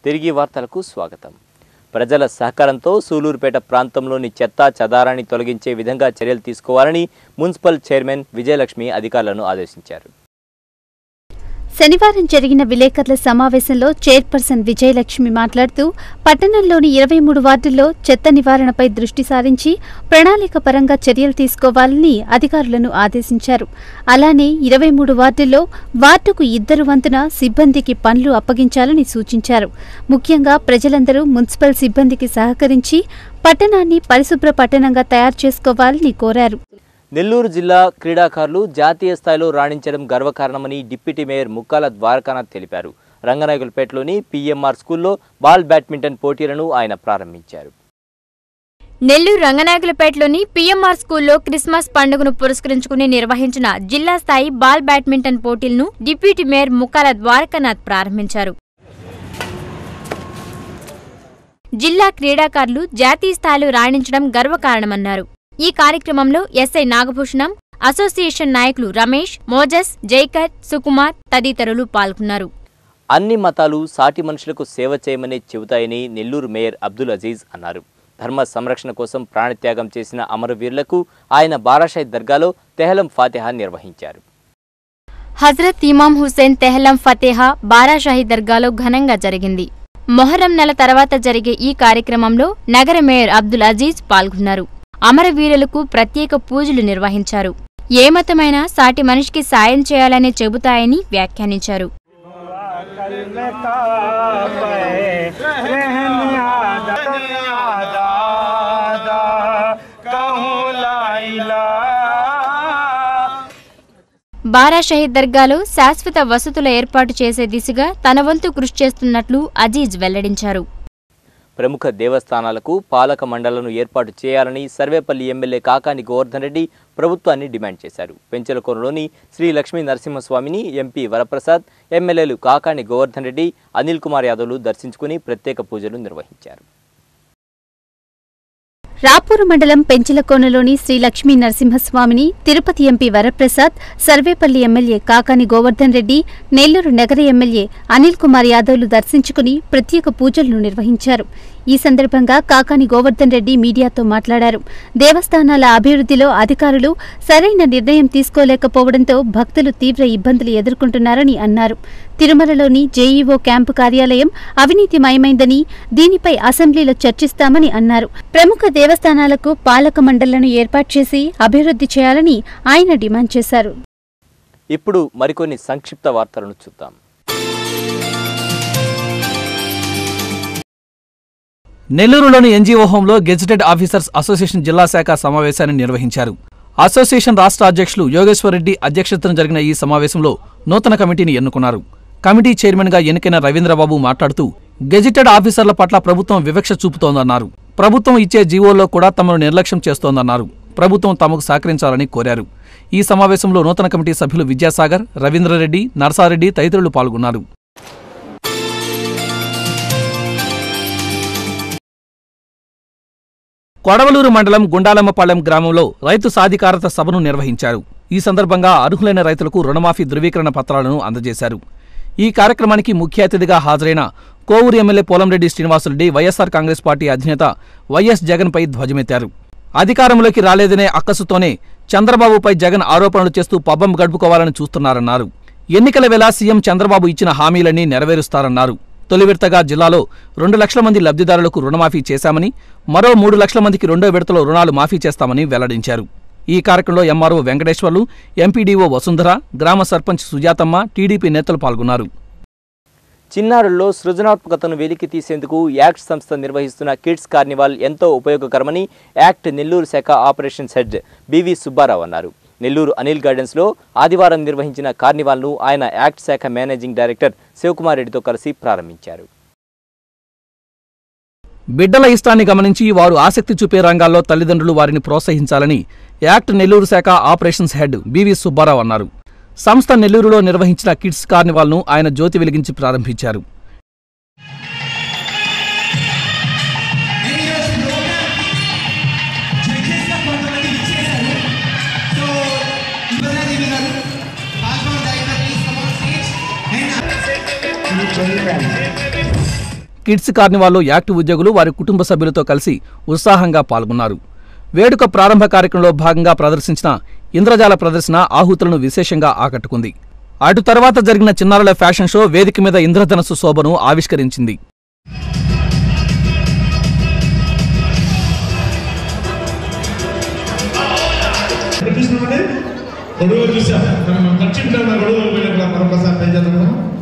తిరిగి వార్తలకు స్వాగతం ప్రజల సహకారంతో సూలూరుపేట ప్రాంతంలోని చెత్త చెదారాన్ని తొలగించే విధంగా చర్యలు తీసుకోవాలని మున్సిపల్ చైర్మన్ విజయలక్ష్మి అధికారులను ఆదేశించారు శనివారం జరిగిన విలేకరుల సమావేశంలో చైర్పర్సన్ విజయలక్ష్మి మాట్లాడుతూ పట్టణంలోని ఇరవై మూడు వార్డుల్లో చెత్త నివారణపై దృష్టి సారించి ప్రణాళిక పరంగా చర్యలు తీసుకోవాలని అధికారులను ఆదేశించారు అలానే ఇరవై మూడు వార్డుల్లో వార్డుకు ఇద్దరు వంతున సిబ్బందికి పనులు అప్పగించాలని సూచించారు ముఖ్యంగా ప్రజలందరూ మున్సిపల్ సిబ్బందికి సహకరించి పట్టణాన్ని పరిశుభ్ర పట్టణంగా తయారు చేసుకోవాలని కోరారు నెల్లూరు జిల్లా క్రీడాకారులు జాతీయ స్థాయిలో రాణించడం గర్వకారణమని డిప్యూటీ మేయర్ ముక్కాల ద్వారకానాథ్ తెలిపారు రంగనాయకులపేటలోని పీఎంఆర్ స్కూల్లో బాల్ బ్యాడ్మింటన్ పోటీలను ఆయన ప్రారంభించారు నెల్లూరు రంగనాయకులపేటలోని పీఎంఆర్ స్కూల్లో క్రిస్మస్ పండుగను పురస్కరించుకుని నిర్వహించిన జిల్లా స్థాయి బాల్ బ్యాడ్మింటన్ పోటీలను డిప్యూటీ మేయర్ ముక్కాల ద్వారకానాథ్ ప్రారంభించారు జిల్లా క్రీడాకారులు జాతీయ స్థాయిలో రాణించడం గర్వకారణమన్నారు ఈ కార్యక్రమంలో ఎస్ఐ నాగభూషణం అసోసియేషన్ నాయకులు రమేష్ మోజస్ జైకర్ సుకుమార్ తదితరులు పాల్గొన్నారు అన్ని మతాలు సాటి మనుషులకు సేవ చేయమని చెబుతాయని నెల్లూరు మేయర్ అబ్దుల్ అజీజ్ అన్నారు ధర్మ సంరక్షణ కోసం ప్రాణత్యాగం చేసిన అమరవీరులకు ఆయన బారాషాయి దర్గాలో తెహలం ఫాతిహా నిర్వహించారు హజరత్ ఇమాం హుస్సేన్ తెహలం ఫతేహా బారాషాహి దర్గాలో ఘనంగా జరిగింది మొహరం నెల తర్వాత జరిగే ఈ కార్యక్రమంలో నగర మేయర్ అబ్దుల్ అజీజ్ పాల్గొన్నారు అమరవీరులకు ప్రత్యేక పూజలు నిర్వహించారు ఏ మతమైనా సాటి మనిషికి సాయం చేయాలని చెబుతాయని వ్యాఖ్యానించారు బారా షహీద్ దర్గాలో శాశ్వత వసతుల ఏర్పాటు చేసే దిశగా తన వంతు కృషి చేస్తున్నట్లు అజీజ్ వెల్లడించారు ప్రముఖ దేవస్థానాలకు పాలక మండలను ఏర్పాటు చేయాలని సర్వేపల్లి ఎమ్మెల్యే కాకాని గోవర్ధన్ రెడ్డి ప్రభుత్వాన్ని డిమాండ్ చేశారు పెంచలకొనలోని శ్రీ లక్ష్మీ నరసింహస్వామిని ఎంపీ వరప్రసాద్ ఎమ్మెల్యేలు కాకాని గోవర్ధన్ రెడ్డి అనిల్ కుమార్ యాదవ్లు దర్శించుకుని ప్రత్యేక పూజలు నిర్వహించారు రాపూరు మండలం పెంచిలకోనలోని శ్రీ లక్ష్మీ నరసింహస్వామిని తిరుపతి ఎంపీ వరప్రసాద్ సర్వేపల్లి ఎమ్మెల్యే కాకాని గోవర్ధన్ రెడ్డి నెల్లూరు నగర ఎమ్మెల్యే అనిల్ కుమార్ యాదవ్లు దర్శించుకుని ప్రత్యేక పూజలను నిర్వహించారు ఈ సందర్భంగా కాకాని గోవర్ధన్ రెడ్డి మీడియాతో మాట్లాడారు దేవస్థానాల అభివృద్ధిలో అధికారులు సరైన నిర్ణయం తీసుకోలేకపోవడంతో భక్తులు తీవ్ర ఇబ్బందులు ఎదుర్కొంటున్నారని అన్నారు తిరుమలలోని జేఈఓ క్యాంపు కార్యాలయం అవినీతిమయమైందని దీనిపై అసెంబ్లీలో చర్చిస్తామని అన్నారు ప్రముఖ దేవస్థానాలకు పాలక మండళ్లను ఏర్పాటు చేసి అభివృద్ధి చేయాలని ఆయన డిమాండ్ చేశారు ఇప్పుడు మరికొన్ని సంక్షిప్త వార్తలను చూద్దాం నెల్లూరులోని ఎన్జీఓ హోంలో గెజిటెడ్ ఆఫీసర్స్ అసోసియేషన్ జిల్లా శాఖ సమావేశాన్ని నిర్వహించారు అసోసియేషన్ రాష్ట్ర అధ్యక్షులు యోగేశ్వరరెడ్డి అధ్యక్షతన జరిగిన ఈ సమావేశంలో నూతన కమిటీని ఎన్నుకున్నారు కమిటీ చైర్మన్గా ఎన్నికైన రవీంద్రబాబు మాట్లాడుతూ గెజిటెడ్ ఆఫీసర్ల పట్ల ప్రభుత్వం వివక్ష చూపుతోందన్నారు ప్రభుత్వం ఇచ్చే జీవోల్లో కూడా తమను నిర్లక్ష్యం చేస్తోందన్నారు ప్రభుత్వం తమకు సహకరించాలని కోరారు ఈ సమావేశంలో నూతన కమిటీ సభ్యులు విద్యాసాగర్ రవీంద్రరెడ్డి నర్సారెడ్డి తదితరులు పాల్గొన్నారు కొడవలూరు మండలం గుండాలమ్మపాలెం గ్రామంలో రైతు సాధికారత సభను నిర్వహించారు ఈ సందర్భంగా అర్హులైన రైతులకు రుణమాఫీ ధృవీకరణ పత్రాలను అందజేశారు ఈ కార్యక్రమానికి ముఖ్య అతిథిగా హాజరైన Kovur MLA Polamreddy Srinivasureddy YSR Congress party అధినేత వైఎస్ జగన్పై ధ్వజమెత్తారు అధికారంలోకి రాలేదనే అక్కసుతోనే చంద్రబాబుపై జగన్ ఆరోపణలు చేస్తూ పబ్బం గడుపుకోవాలని చూస్తున్నారన్నారు ఎన్నికల వేళ సీఎం చంద్రబాబు ఇచ్చిన హామీలన్నీ నెరవేరుస్తారన్నారు తొలి విడతగా జిల్లాలో రెండు లక్షల మంది లబ్ధిదారులకు రుణమాఫీ చేశామని మరో మూడు లక్షల మందికి రెండో విడతలో రుణాలు మాఫీ చేస్తామని వెల్లడించారు ఈ కార్యక్రమంలో ఎంఆర్ఓ వెంకటేశ్వర్లు ఎంపీడీఓ వసుంధర గ్రామ సర్పంచ్ సుజాతమ్మ టీడీపీ నేతలు పాల్గొన్నారు చిన్నారుల్లో సృజనాత్మకతను వెలికి తీసేందుకు యాక్ట్ సంస్థ నిర్వహిస్తున్న కిడ్స్ కార్నివాల్ ఎంతో ఉపయోగకరమని యాక్ట్ నెల్లూరు శాఖ ఆపరేషన్స్ హెడ్ బివి సుబ్బారావు అన్నారు నెల్లూరు అనిల్ గార్డెన్స్లో ఆదివారం నిర్వహించిన కార్నివాల్ను ఆయన యాక్ట్ శాఖ మేనేజింగ్ డైరెక్టర్ శివకుమార్ రెడ్డితో కలిసి ప్రారంభించారు బిడ్డల ఇష్టాన్ని గమనించి వారు ఆసక్తి చూపే రంగాల్లో తల్లిదండ్రులు వారిని ప్రోత్సహించాలని యాక్ట్ నెల్లూరు శాఖ ఆపరేషన్స్ హెడ్ బివి సుబ్బారావు అన్నారు సంస్థ నెల్లూరులో నిర్వహించిన కిడ్స్ కార్నివాల్ను ఆయన జ్యోతి వెలిగించి ప్రారంభించారు కిడ్స్ కార్నివాల్లో యాక్టివ్ ఉద్యోగులు వారి కుటుంబ సభ్యులతో కలిసి ఉత్సాహంగా పాల్గొన్నారు వేడుక ప్రారంభ కార్యక్రమంలో భాగంగా ప్రదర్శించిన ఇంద్రజాల ప్రదర్శన ఆహుతులను విశేషంగా ఆకట్టుకుంది అటు తర్వాత జరిగిన చిన్నారుల ఫ్యాషన్ షో వేదిక మీద ఇంద్రధనస్సు శోభను ఆవిష్కరించింది చూసినామంటే గొడవ చూసాం మనం ఖర్చు గొడవ పోయినప్పుడు మరొకసారి పనిచేద్దాం